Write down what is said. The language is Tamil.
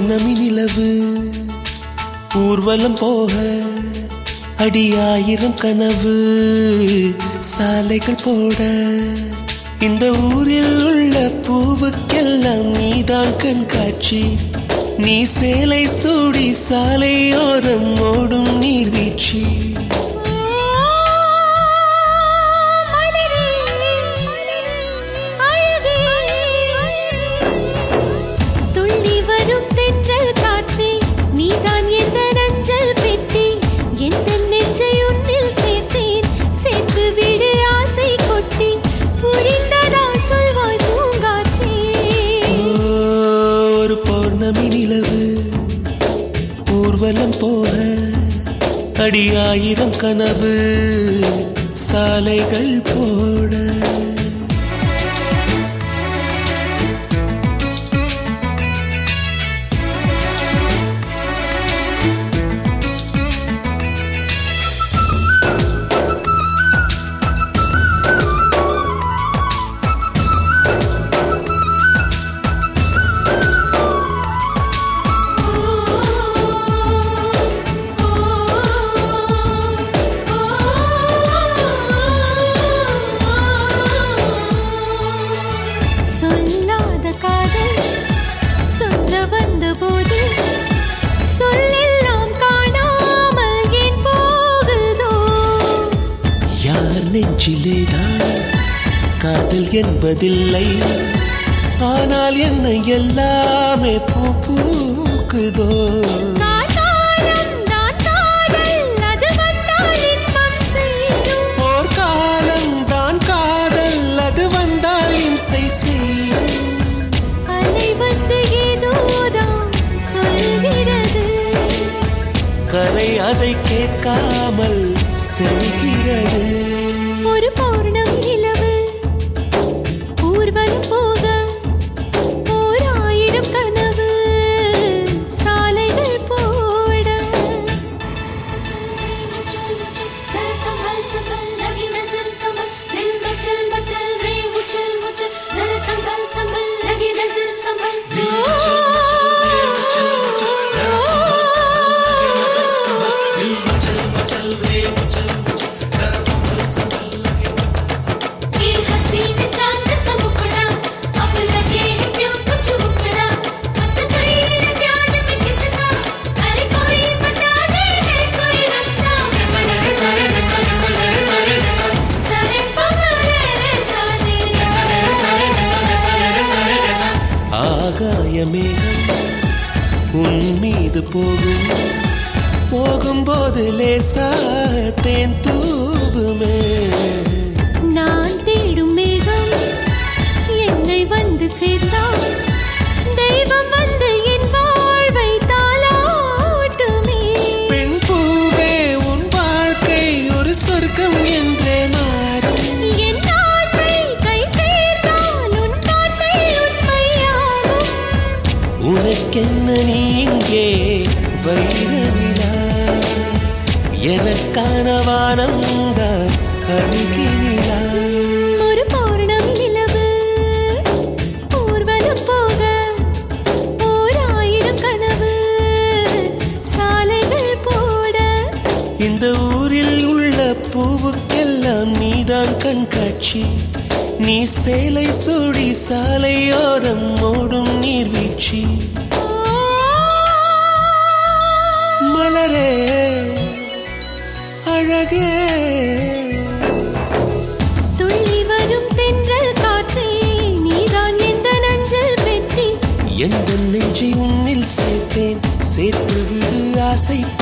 பௌர்ணமி நிலவு ஊர்வலம் போக அடியாயிரம் கனவு சாலைகள் போட இந்த ஊரில் உள்ள பூவுக்கெல்லாம் நீதான் கண்காட்சி நீ சேலை சூடி சாலையோரம் ஓடும் நீர்வீழ்ச்சி துள்ளி வரும் தென்றல் காற்றே நீதான் எந்த நஞ்சல் பெட்டி எந்த நெஞ்சை உன்னில் சேர்த்தேன் சேர்த்து விடு ஆசை கொட்டி புரிந்ததா சொல்வாய் பூங்காற்றே ஓ, ஒரு பௌர்ணமி நிலவு ஊர்வலம் போக அடியாயிரம் கனவு சாலைகள் போட சொல்லாத காதல் சொல்ல வந்த போது சொல்லெல்லாம் காணாமல் ஏன் போகுதோ யார் நெஞ்சிலேதான் காதல் என்பதில்லை ஆனால் என்ன எல்லாமே பூ பூக்குதோ காட்டாலம் தான் காதல் அது வந்தால் இன்பம் சேரும் போர்க்காலம் தான் காதல் அது வந்தால் இம்சை செய்யும் அலை வந்து ஏதோதான் சொல்கிறது கரை அதை கேட்காமல் செல்கிறது ஒரு பௌர்ணமி நிலவு ஊர்வலம் போக ஓர் ஆயிரம் கனவு சாலைகள் போட जरा संभल संभल लगी नजर संभल दिल मचल मचल रे उछल उछल जरा संभल संभल लगी नजर संभल ये हसीन चांद सा मुखड़ा अब लगे है क्यों कुछ मुखड़ा फंस गई रे प्यार में किसका अरे कोई बता दे है कोई रास्ता सारे सारे सारे सारे सारे सारे पगरे रे सारे सारे सारे सारे सारे सारे ஆகாய மேகம் உன் மீது போகும் போகும்போது லேசா தேன் தூவுமே நான் தேடும் மேகம் என்னை வந்து சேர்ந்தால் தெய்வம் வந்து என் வாழ்வை தாளாட்டுமே பெண் பூவே உன் வாழ்க்கை ஒரு சொர்க்கம் என்றே மாறும் என் ஆசை கை சேர்ந்தால் உன் வார்த்தை உண்மையாகும் உனக்கென்ன நீ இங்கே வைரவிழா எனக்கான வானம் தான் அருகினிலா ஒரு பௌர்ணமி நிலவு ஊர்வலம் போக ஓர் ஆயிரம் கனவு சாலைகள் போட இந்த ஊரில் உள்ள பூவுக்கெல்லாம் நீதான் கண்காட்சி நீ சேலை சூடி சாலையோரம் ஓடும் நீர்வீழ்ச்சி மலரே அழகே துள்ளி வரும் தென்றல் காற்றே நீதான் எந்த நஞ்சல் பெட்டி எந்த நெஞ்சை உன்னில் சேர்த்தேன் சேர்த்து விடு ஆசை